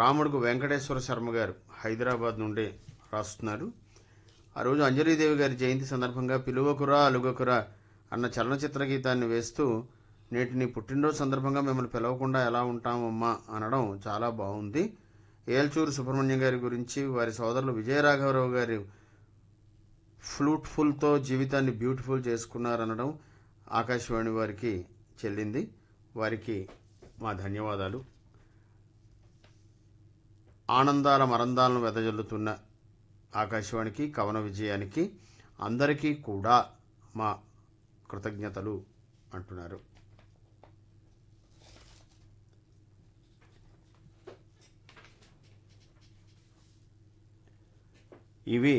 రాముడుకు వెంకటేశ్వర శర్మ గారు హైదరాబాద్ నుండి రాస్తున్నారు ఆ రోజు అంజలీదేవి గారి జయంతి సందర్భంగా పిలువకురా అలుగకురా అన్న చలనచిత్ర గీతాన్ని వేస్తూ నేటి నీ పుట్టినరోజు సందర్భంగా మిమ్మల్ని పిలవకుండా ఎలా ఉంటామమ్మా అనడం చాలా బాగుంది ఏల్చూరు సుబ్రహ్మణ్యం గారి గురించి వారి సోదరులు విజయరాఘవరావు గారి ఫ్లూట్ఫుల్తో జీవితాన్ని బ్యూటిఫుల్ చేసుకున్నారనడం ఆకాశవాణి వారికి చెల్లింది వారికి మా ధన్యవాదాలు ఆనందాల మరందాలను వెదజల్లుతున్న ఆకాశవాణికి కవన విజయానికి అందరికీ కూడా మా కృతజ్ఞతలు అంటున్నారు ఇవి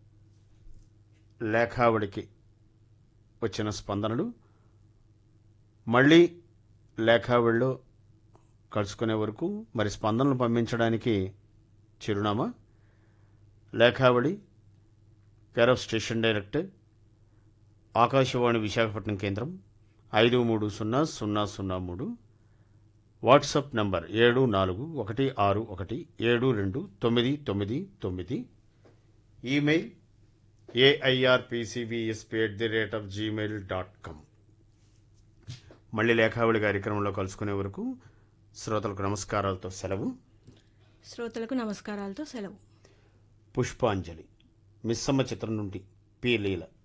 లేఖావళికి వచ్చిన స్పందనలు మళ్ళీ లేఖావళిలో కలుసుకునే వరకు మరి స్పందనలు పంపించడానికి చిరునామా Lekhavali care of station director Akashvani Visakhapatnam కేంద్రం ఐదు మూడు సున్నా సున్నా సున్నా మూడు వాట్సాప్ నంబర్ ఏడు నాలుగు ఒకటి ఆరు ఒకటి ఏడు రెండు తొమ్మిది తొమ్మిది తొమ్మిది email AIRPCVSP at the rate of Gmail dot com మళ్ళీ లేఖావళి కార్యక్రమంలో కలుసుకునే వరకు శ్రోతలకు నమస్కారాలతో సెలవు శ్రోతలకు నమస్కారాలతో సెలవు పుష్పాంజలి మిస్సమ్మ చిత్రం నుండి పి లీల